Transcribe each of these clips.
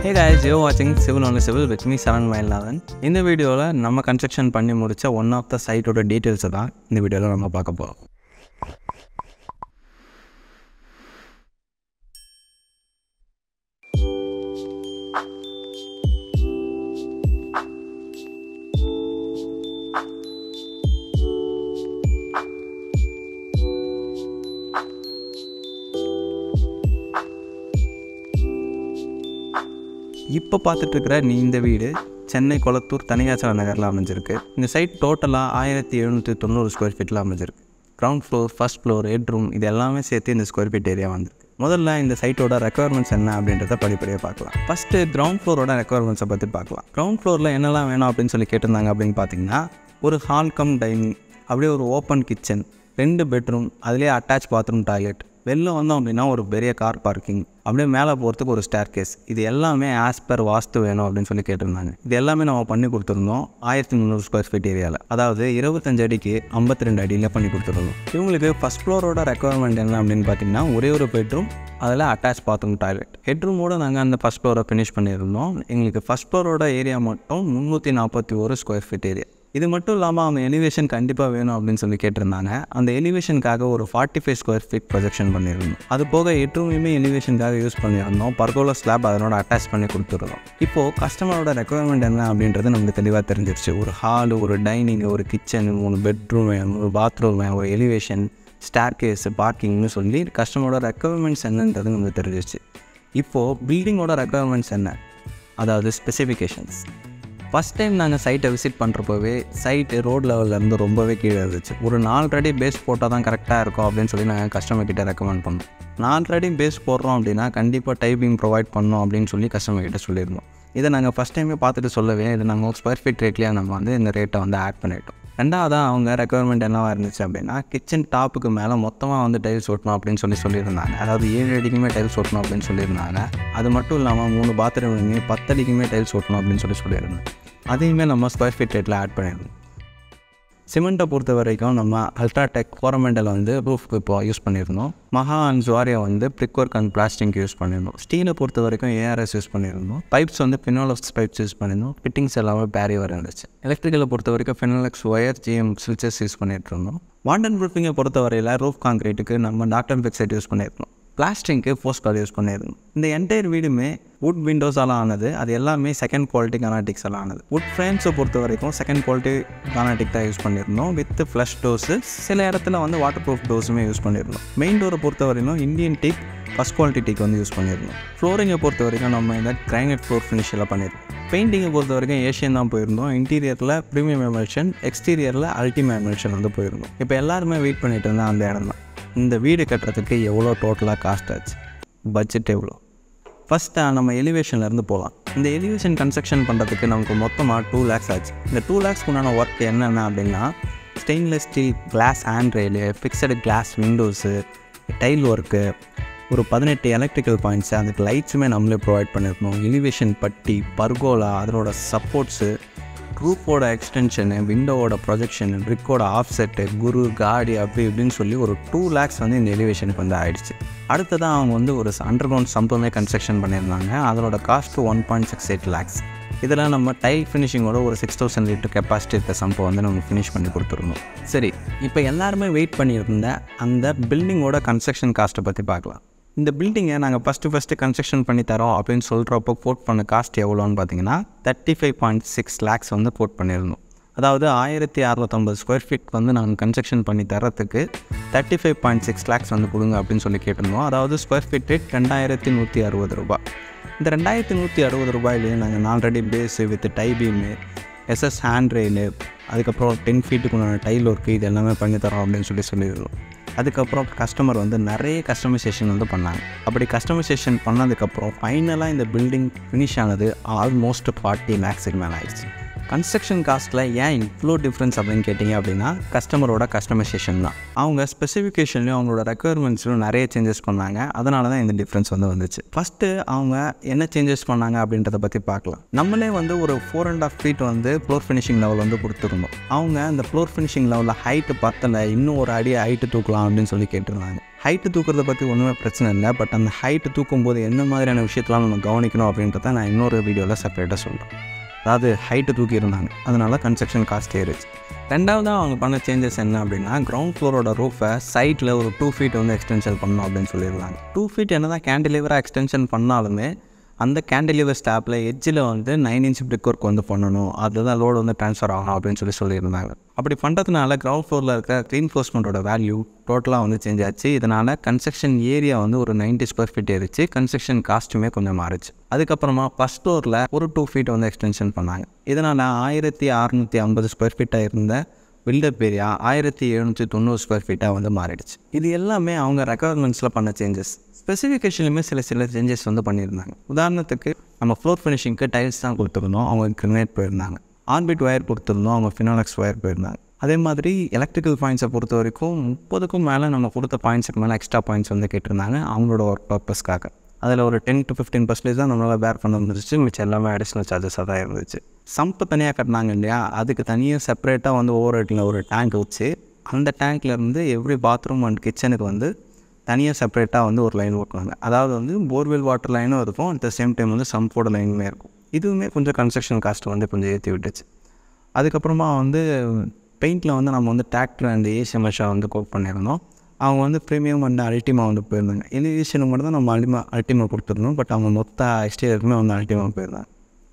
hey guys you வாட்சிங் civil ஒன்று civil with me செவன் மைல்நாதன் இந்த வீடியோவில் நம்ம கன்ஸ்ட்ரக்ஷன் பண்ணி முடித்த ஒன் ஆஃப் த சைட்டோட டீட்டெயில்ஸை தான் இந்த வீடியோவில் நம்ம பார்க்க போகிறோம் இப்போ பார்த்துட்டு இருக்கிற நீ இந்த வீடு சென்னை கொளத்தூர் தனியாச்சல நகரில் அமைஞ்சிருக்கு இந்த சைட் டோட்டலாக ஆயிரத்தி எழுநூற்றி தொண்ணூறு ஸ்கொயர் ஃபீட்டில் அமைஞ்சிருக்கு ground floor first floor head room இது எல்லாமே சேர்த்து இந்த ஸ்கொயர் ஃபீட் ஏரியா வந்திருக்கு முதல்ல இந்த சைட்டோட ரெக்குவயர்மெண்ட்ஸ் என்ன அப்படின்றத படிப்படியாக பார்க்கலாம் ஃபஸ்ட்டு கிரவுண்ட் ஃப்ளோரோட ரெக்குவயர்மெண்ட்ஸை பற்றி பார்க்கலாம் கிரவுண்ட் ஃப்ளோரில் என்னெல்லாம் வேணும் அப்படின்னு சொல்லி கேட்டிருந்தாங்க அப்படின்னு பார்த்தீங்கன்னா ஒரு ஹால் கம் டைனிங் அப்படியே ஒரு ஓப்பன் கிச்சன் ரெண்டு பெட்ரூம் அதுலேயே அட்டாச் பாத்ரூம் டாய்லெட் வெளில வந்தோம் அப்படின்னா ஒரு பெரிய கார் பார்க்கிங் அப்படியே மேலே போகிறதுக்கு ஒரு ஸ்டேர் கேஸ் இது எல்லாமே ஆஸ் பர் வாஸ்து வேணும் அப்படின்னு சொல்லி கேட்டிருந்தாங்க இது எல்லாமே நம்ம பண்ணி கொடுத்துருந்தோம் ஆயிரத்தி முந்நூறு ஸ்கொயர் ஃபீட் ஏரியாவில் அதாவது இருபத்தஞ்சு அடிக்கு ஐம்பத்தி ரெண்டு அடியில் பண்ணி கொடுத்துருந்தோம் இவங்களுக்கு ஃபஸ்ட் ஃப்ளோரோட ரெக்குவயர்மெண்ட் என்ன அப்படின்னு பார்த்தீங்கன்னா ஒரே ஒரு பெட்ரூம் அதில் அட்டாச் பாத்ரூம் டாய்லெட் ஹெட்ரூமோட நாங்கள் அந்த ஃபஸ்ட் ஃப்ளோரை ஃபினிஷ் பண்ணியிருந்தோம் எங்களுக்கு ஃபஸ்ட் ஃப்ளோரோட ஏரியா மட்டும் முந்நூற்றி நாற்பத்தி ஒரு ஸ்கொயர் ஃபீட் ஏரியா இது மட்டும் இல்லாமல் அவங்க எலிவேஷன் கண்டிப்பாக வேணும் அப்படின்னு சொல்லி கேட்டிருந்தாங்க அந்த எலிவேஷனுக்காக ஒரு forty five square feet projection பண்ணியிருந்தோம் அது போக எட்டுமே எலிவேஷனுக்காக யூஸ் பண்ணியிருந்தோம் பர்கோலா ஸ்லாப் அதனோட அட்டாச் பண்ணி கொடுத்துருந்தோம் இப்போது கஸ்டமரோட ரெக்குவயர்மெண்ட் என்ன அப்படின்றது நமக்கு தெளிவாக தெரிஞ்சிருச்சு ஒரு ஹால் ஒரு டைனிங் ஒரு கிச்சன் மூணு பெட்ரூம் ஒரு பாத்ரூம் ஒரு எலிவேஷன் ஸ்டார் கேஸ் பார்க்கிங்னு சொல்லி கஸ்டமரோட ரெக்குவயர்மெண்ட்ஸ் என்னன்றது நமக்கு தெரிஞ்சிருச்சு இப்போது பில்டிங்கோட ரெக்குவயர்மெண்ட்ஸ் என்ன அதாவது ஸ்பெசிஃபிகேஷன்ஸ் ஃபஸ்ட் டைம் நாங்கள் சைட்டை விசிட் பண்ணுறப்போவே சைட்டு ரோட் லெவல்லேருந்து ரொம்பவே கீழே இருந்துச்சு ஒரு நாலு பேஸ் போட்டால் தான் கரெக்டாக இருக்கும் அப்படின்னு சொல்லி நாங்கள் கஸ்டமர் கிட்ட ரெக்கமெண்ட் பண்ணோம் நாலு பேஸ் போடுறோம் அப்படின்னா கண்டிப்பாக டைப்பிங் ப்ரொவைட் பண்ணோம் அப்படின்னு சொல்லி கஸ்டமர் கிட்ட சொல்லியிருந்தோம் இதை நாங்கள் ஃபஸ்ட் டைமே பார்த்துட்டு சொல்லவே இது நாங்கள் ஒரு ஸ்கொயர் ஃபீட் ரேட்லேயே நம்ம வந்து இந்த ரேட்டை வந்து ஆட் பண்ணிட்டோம் ரெண்டாவதாக அவங்க ரெக்குவயர்மெண்ட் என்னவாக இருந்துச்சு அப்படின்னா கிச்சன் டாப்புக்கு மேலே மொத்தமாக வந்து டைல்ஸ் ஓட்டணும் அப்படின்னு சொல்லி சொல்லியிருந்தாங்க அதாவது ஏழு அடிக்குமே டைல்ஸ் ஓட்டணும் அப்படின்னு சொல்லியிருந்தாங்க அது மட்டும் இல்லாமல் மூணு பாத்ரூம்லையுமே பத்து அடிக்குமே டைல்ஸ் ஓட்டணும் அப்படின்னு சொல்லி சொல்லியிருந்தாங்க அதையுமே நம்ம ஸ்கொயர் ஃபீட் ரேட்டில் ஆட் பண்ணியிருந்தோம் சிமெண்ட்டை பொறுத்த வரைக்கும் நம்ம அல்ட்ராடெக் கோரமெண்டல் வந்து ரூஃப்க்கு இப்போ யூஸ் பண்ணியிருந்தோம் மஹா அண்ட் ஜுவாரியா வந்து brick work and plastic use பண்ணியிருந்தோம் ஸ்டீலை பொறுத்த வரைக்கும் ஏஆர்எஸ் யூஸ் பண்ணியிருந்தோம் பைப்ஸ் வந்து ஃபினோலக்ஸ் பைப்ஸ் யூஸ் பண்ணியிருந்தோம் ஃபிட்டிங்ஸ் எல்லாமே பேரியவர் இருந்துச்சு எலக்ட்ரிக்கலை பொறுத்த வரைக்கும் ஃபினோலக்ஸ் ஒயர் ஜிஎம் ஸ்விட்சஸ் யூஸ் பண்ணிட்டு இருந்தோம் வாண்டர் ப்ரூஃபிங்கை பொறுத்த வரையில் ரூஃப் காங்கிரீட்டுக்கு நம்ம டாக்டர் பிக்சைட் யூஸ் பண்ணியிருந்தோம் பிளாஸ்டிங்க்கு ஃபோர்ஸ் கார்டு யூஸ் பண்ணியிருந்தோம் இந்த என்டையர் வீடுமே வுட் விண்டோஸால் ஆனது அது எல்லாமே செகண்ட் குவாலிட்டி கனாட்டிக்ஸால் ஆனது வுட் ஃப்ரேம்ஸை பொறுத்த வரைக்கும் செகண்ட் குவாலிட்டி கனாட்டிக் தான் யூஸ் பண்ணியிருந்தோம் வித் ஃப்ளஷ் டோர்ஸு சில இடத்துல வந்து வாட்டர் ப்ரூஃப் டோர்ஸுமே யூஸ் பண்ணியிருந்தோம் மெயின் டோரை பொறுத்த வரைக்கும் Indian teak first quality teak வந்து யூஸ் பண்ணியிருந்தோம் ஃப்ளோரிங்கை பொறுத்த வரைக்கும் நம்ம இந்த கிரைனட் ஃப்ளோர் ஃபினிஷில் பண்ணியிருந்தோம் பெயிண்டிங்கை பொறுத்த வரைக்கும் ஏஷியன் தான் போயிருந்தோம் இன்டீரியரில் ப்ரீமியம் எமல்ஷன் எக்ஸ்டீரியரில் அல்டிமேட் எமல்ஷன் வந்து போயிருந்தோம் இப்போ எல்லாருமே வெயிட் பண்ணிட்டு இருந்தால் அந்த இடம் தான் இந்த வீடு கட்டுறதுக்கு எவ்வளோ டோட்டலாக காஸ்ட் ஆச்சு பட்ஜெட் எவ்வளோ ஃபஸ்ட்டு நம்ம எலிவேஷன்லேருந்து போகலாம் இந்த எலிவேஷன் கன்ஸ்ட்ரக்ஷன் பண்ணுறதுக்கு நமக்கு மொத்தமாக டூ லேக்ஸ் ஆச்சு இந்த டூ லேக்ஸ்க்கு உண்டான ஒர்க் என்னென்ன அப்படின்னா stainless steel glass hand rail fixed glass windows tile work ஒரு பதினெட்டு எலக்ட்ரிக்கல் பாயிண்ட்ஸு அதுக்கு லைட்ஸுமே நம்மளே ப்ரொவைட் பண்ணியிருக்கணும் எலிவேஷன் பட்டி பர்கோலா அதனோட சப்போர்ட்ஸு ரூஃபோட எக்ஸ்டென்ஷனு விண்டோவோட ப்ரொஜெக்ஷன் ரிக்கோட ஆஃப் செட்டு குரு காடி அப்படி இப்படின்னு சொல்லி ஒரு டூ லேக்ஸ் வந்து இந்த எலிவேஷனுக்கு வந்து ஆயிடுச்சு அடுத்ததான் அவங்க வந்து ஒரு அண்டர் கிரவுண்ட் சம்பவமே கன்ஸ்ட்ரக்ஷன் பண்ணியிருந்தாங்க அதனோட cost one point six eight lakhs இதில் நம்ம டைல் ஃபினிஷிங்கோட ஒரு சிக்ஸ் தௌசண்ட் லிட்டர் கெப்பாசிட்டி இருக்க சம்பவம் வந்து நம்ம ஃபினிஷ் பண்ணி கொடுத்துருந்தோம் சரி இப்போ எல்லாருமே வெயிட் பண்ணியிருந்த அந்த பில்டிங்கோட கன்ஸ்ட்ரக்ஷன் காஸ்ட்டை பற்றி பார்க்கலாம் இந்த பில்டிங்கை நாங்கள் ஃபஸ்ட்டு ஃபஸ்ட்டு கன்ஸ்ட்ரக்ஷன் பண்ணி தரோம் அப்படின்னு சொல்கிறப்போ கோட் பண்ண காஸ்ட் எவ்வளோன்னு பார்த்தீங்கன்னா thirty five point six lakhs வந்து கோட் பண்ணியிருந்தோம் அதாவது ஆயிரத்தி அறநூற்றம்பது ஸ்கொயர் ஃபீட் வந்து நாங்கள் கன்ஸ்ட்ரக்ஷன் பண்ணி தரத்துக்கு thirty five point six lakhs வந்து கொடுங்க அப்படின்னு சொல்லி கேட்டிருந்தோம் அதாவது ஸ்கொயர் ஃபீட் ரேட் ரெண்டாயிரத்தி நூற்றி அறுபது ரூபாய் இந்த ரெண்டாயிரத்தி நூற்றி அறுபது ரூபாயிலேயே நாங்கள் நாலரெடி base with tie beam SS hand rail அதுக்கப்புறம் டென் ஃபீட்டுக்குண்டான டைல் ஒர்க்கு இது எல்லாமே பண்ணி தரோம் அப்படின்னு சொல்லி சொல்லியிருந்தோம் அதுக்கப்புறம் கஸ்டமர் வந்து நிறைய கஸ்டமைசேஷன் வந்து பண்ணாங்க அப்படி கஸ்டமைசேஷன் பண்ணதுக்கப்புறம் ஃபைனலாக இந்த பில்டிங் ஃபினிஷ் ஆனது ஆல்மோஸ்ட் ஃபார்ட்டி லேக்ஸுக்கு மேலே ஆயிடுச்சு கன்ஸ்ட்ரக்ஷன் காஸ்ட்டில் ஏன் இவ்வளோ டிஃப்ரென்ஸ் அப்படின்னு கேட்டிங்க அப்படின்னா கஸ்டமரோட கஸ்டமைசேஷன் தான் அவங்க ஸ்பெசிஃபிகேஷன்லையும் அவங்களோட ரெக்குயர்மெண்ட்ஸ்லையும் நிறைய சேஞ்சஸ் பண்ணாங்க அதனால தான் இந்த டிஃப்ரென்ஸ் வந்து வந்துச்சு ஃபஸ்ட்டு அவங்க என்ன சேஞ்சஸ் பண்ணாங்க அப்படின்றத பற்றி பார்க்கலாம் நம்மளே வந்து ஒரு ஃபோர் அண்ட் ஆஃப் ஃபீட் வந்து ஃப்ளோர் ஃபினிஷிங் லெவல் வந்து கொடுத்துருந்தோம் அவங்க அந்த ஃப்ளோர் ஃபினிஷிங் லெவலில் ஹைட்டு பத்தலை இன்னும் ஒரு அடி ஹைட்டு தூக்கலாம் அப்படின்னு சொல்லி கேட்டிருந்தாங்க ஹைட்டு தூக்குறத பற்றி ஒன்றுமே பிரச்சனை இல்லை பட் அந்த ஹைட்டு தூக்கும்போது என்ன மாதிரியான விஷயத்தெலாம் நம்ம கவனிக்கணும் அப்படின்றத நான் இன்னொரு வீடியோவில் செப்பரேட்டாக சொல்கிறேன் அதாவது ஹைட்டு தூக்கியிருந்தாங்க அதனால கன்ஸ்ட்ரக்ஷன் காஸ்ட் ஏறிச்சு ரெண்டாவதாக அவங்க பண்ண சேஞ்சஸ் என்ன அப்படின்னா கிரவுண்ட் ஃப்ளோரோட ரூஃபை சைட்டில் ஒரு டூ ஃபீட் வந்து எக்ஸ்டென்ஷன் பண்ணணும் அப்படின்னு சொல்லியிருந்தாங்க டூ ஃபீட் என்ன தான் கேண்டிலிவராக எக்ஸ்டென்ஷன் பண்ணாலுமே அந்த கேண்டிலிவர் ஸ்டாப்பில் எட்ஜில் வந்து நைன் இன்ச் பிரிக் ஒர்க் வந்து பண்ணணும் அதுதான் லோடு வந்து ட்ரான்ஸ்ஃபர் ஆகும் அப்படின்னு சொல்லி சொல்லியிருந்தாங்க அப்படி பண்ணுறதுனால கிரவுண்ட் ஃப்ளோரில் இருக்க ரீன்ஃபோர்ஸ்மெண்ட்டோட வேல்யூ டோட்டலாக வந்து சேஞ்ச் ஆச்சு இதனால் கன்ஸ்ட்ரக்ஷன் ஏரியா வந்து ஒரு நைன்ட்டி ஸ்கொயர் ஃபீட் ஏறிச்சு கன்ஸ்ட்ரக்ஷன் காஸ்ட்டுமே கொஞ்சம் மாறிச்சு அதுக்கப்புறமா ஃபஸ்ட் ஃப்ளோரில் ஒரு டூ ஃபீட் வந்து எக்ஸ்டென்ஷன் பண்ணாங்க இதனால் ஆயிரத்தி அறநூற்றி ஐம்பது ஸ்கொயர் ஃபீட்டாக இருந்த பில்டப் ஏரியா ஆயிரத்தி எழுநூற்றி தொண்ணூறு ஸ்கொயர் ஃபீட்டாக வந்து மாறிடுச்சு இது எல்லாமே அவங்க ரெக்குவயர்மெண்ட்ஸில் பண்ண சேஞ்சஸ் ஸ்பெசிஃபிகேஷன்லையுமே சில சில சேஞ்சஸ் வந்து பண்ணியிருந்தாங்க உதாரணத்துக்கு நம்ம ஃப்ளோர் ஃபினிஷிங்க்கு டைல்ஸ் தான் கொடுத்துருந்தோம் அவங்க கிரினேட் போயிருந்தாங்க ஆர்பிட் ஒயர் கொடுத்துருந்தோம் அவங்க ஃபினாலக்ஸ் ஒயர் போயிருந்தாங்க அதே மாதிரி எலக்ட்ரிக்கல் பாயிண்ட்ஸை பொறுத்த வரைக்கும் முப்பதுக்கும் மேலே நம்ம கொடுத்த பாயிண்ட்ஸுக்கு மேலே எக்ஸ்ட்ரா பாயிண்ட்ஸ் வந்து கேட்டிருந்தாங்க அவங்களோட ஒர்க் பர்பஸ்க்காக அதில் ஒரு டென் டு ஃபிஃப்டீன் பர்சன்டேஜ் தான் நம்மளால் பேர் பண்ண முடிஞ்சிச்சு மிச்சம் எல்லாமே அடிஷ்னல் சார்ஜஸாக தான் இருந்துச்சு சம்பு தனியாக கட்டினாங்க இல்லையா அதுக்கு தனியாக செப்பரேட்டாக வந்து ஓவர் ஹெட்டில் ஒரு டேங்க் வச்சு அந்த டேங்க்லேருந்து எவ்ரி பாத்ரூம் அண்ட் கிச்சனுக்கு வந்து தனியாக செப்பரேட்டாக வந்து ஒரு லைன் ஓட்டுவாங்க அதாவது வந்து போர்வெல் வாட்டர் லைனும் இருக்கும் அட் த சேம் டைம் வந்து சம்போட லைனுமே இருக்கும் இதுவுமே கொஞ்சம் கன்ஸ்ட்ரக்ஷன் காஸ்ட் வந்து கொஞ்சம் ஏற்றி விட்டுச்சு அதுக்கப்புறமா வந்து பெயிண்டில் வந்து நம்ம வந்து டிராக்டர் அண்ட் ஏசி மெஷா வந்து கோட் பண்ணியிருந்தோம் அவங்க வந்து ப்ரீமியம் அண்ட் அல்டிமா வந்து போயிருந்தாங்க எலிவேஷனுக்கு மட்டும் தான் நம்ம அல்டிமா அல்டிமா கொடுத்துருந்தோம் பட் அவங்க மொத்த எக்ஸ்டீரியருக்குமே வந்து அல்டிமா போயிருந்தாங்க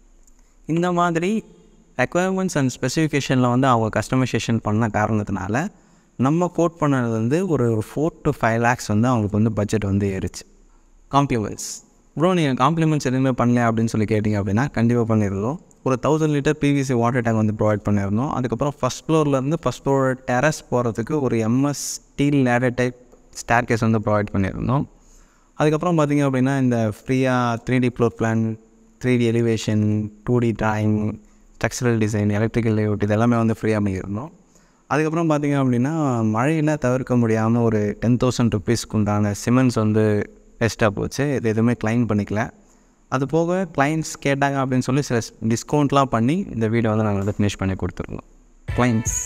இந்த மாதிரி ரெக்குவயர்மெண்ட்ஸ் அண்ட் ஸ்பெசிஃபிகேஷனில் வந்து அவங்க கஸ்டமைசேஷன் பண்ண காரணத்தினால நம்ம கோட் பண்ணது வந்து ஒரு ஃபோர் டு ஃபைவ் லேக்ஸ் வந்து அவங்களுக்கு வந்து பட்ஜெட் வந்து ஏறிச்சு காம்ப்ளிமெண்ட்ஸ் ப்ரோ நீங்கள் காம்ப்ளிமெண்ட்ஸ் எதுவுமே பண்ணல அப்படின்னு சொல்லி கேட்டிங்க அப்படின்னா கண்டிப்பாக பண்ணியிருந்தோம் ஒரு thousand litre PVC water tank வந்து ப்ரொவைட் பண்ணியிருந்தோம் அதுக்கப்புறம் ஃபஸ்ட் ஃப்ளோர்லேருந்து ஃபஸ்ட் ஃப்ளோர் டெரஸ் போகிறதுக்கு ஒரு MS steel ladder type staircase வந்து ப்ரொவைட் பண்ணியிருந்தோம் அதுக்கப்புறம் பார்த்திங்க அப்படின்னா இந்த ஃப்ரீயாக three D floor plan three D elevation two D drawing structural design electrical layout இதெல்லாமே வந்து ஃப்ரீயாக பண்ணியிருந்தோம் அதுக்கப்புறம் பார்த்திங்க அப்படின்னா மழையில் தவிர்க்க முடியாமல் ஒரு டென் தௌசண்ட் ருபீஸ்க்கு உண்டான சிமெண்ட்ஸ் வந்து வேஸ்ட்டாக போச்சு இது எதுவுமே க்ளைம் பண்ணிக்கல அது போக கிளைண்ட்ஸ் கேட்டாங்க அப்படின்னு சொல்லி சில டிஸ்கவுண்ட்லாம் பண்ணி இந்த வீடை வந்து நாங்கள் வந்து ஃபினிஷ் பண்ணி கொடுத்துருந்தோம் கிளைண்ட்ஸ்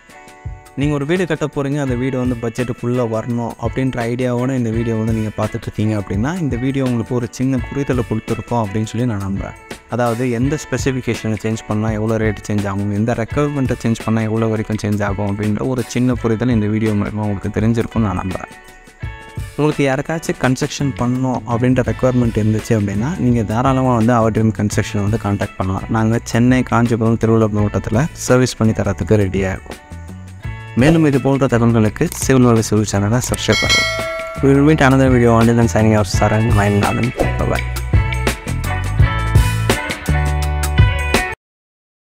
நீங்கள் ஒரு வீடு கட்ட போகிறீங்க அந்த வீடு வந்து பட்ஜெட்டுக்குள்ளே வரணும் அப்படின்ற ஐடியாவோட இந்த வீடியோ வந்து நீங்கள் பார்த்துட்ருக்கீங்க அப்படின்னா இந்த வீடியோ உங்களுக்கு ஒரு சின்ன புரிதலை கொடுத்துருக்கோம் அப்படின்னு சொல்லி நான் நம்புகிறேன் அதாவது எந்த ஸ்பெசிஃபிகேஷனை சேஞ்ச் பண்ணால் எவ்வளோ ரேட் சேஞ்ச் ஆகும் எந்த ரெக்குவயர்மெண்ட்டை சேஞ்ச் பண்ணால் எவ்வளோ வரைக்கும் சேஞ்ச் ஆகும் அப்படின்ற ஒரு சின்ன புரிதல் இந்த வீடியோ மூலமாக உங்களுக்கு தெரிஞ்சிருக்கும்னு நான் நம்புகிறேன் உங்களுக்கு யாருக்காச்சும் கன்ஸ்ட்ரக்ஷன் பண்ணணும் அப்படின்ற ரெக்குவயர்மெண்ட் இருந்துச்சு அப்படின்னா நீங்கள் தாராளமாக வந்து அவர் ட்ரீம் கன்ஸ்ட்ரக்ஷன் வந்து காண்டாக்ட் பண்ணலாம் நாங்கள் சென்னை காஞ்சிபுரம் திருவள்ளூர் மாவட்டத்தில் சர்வீஸ் பண்ணி தரத்துக்கு ரெடியாக இருக்கும் மேலும் இது போன்ற தகவல்களுக்கு சிவில் வலை சிவில் சேனலை சப்ஸ்கிரைப் பண்ணுவோம் will meet another video online signing our Saran மைண்ட் பாய்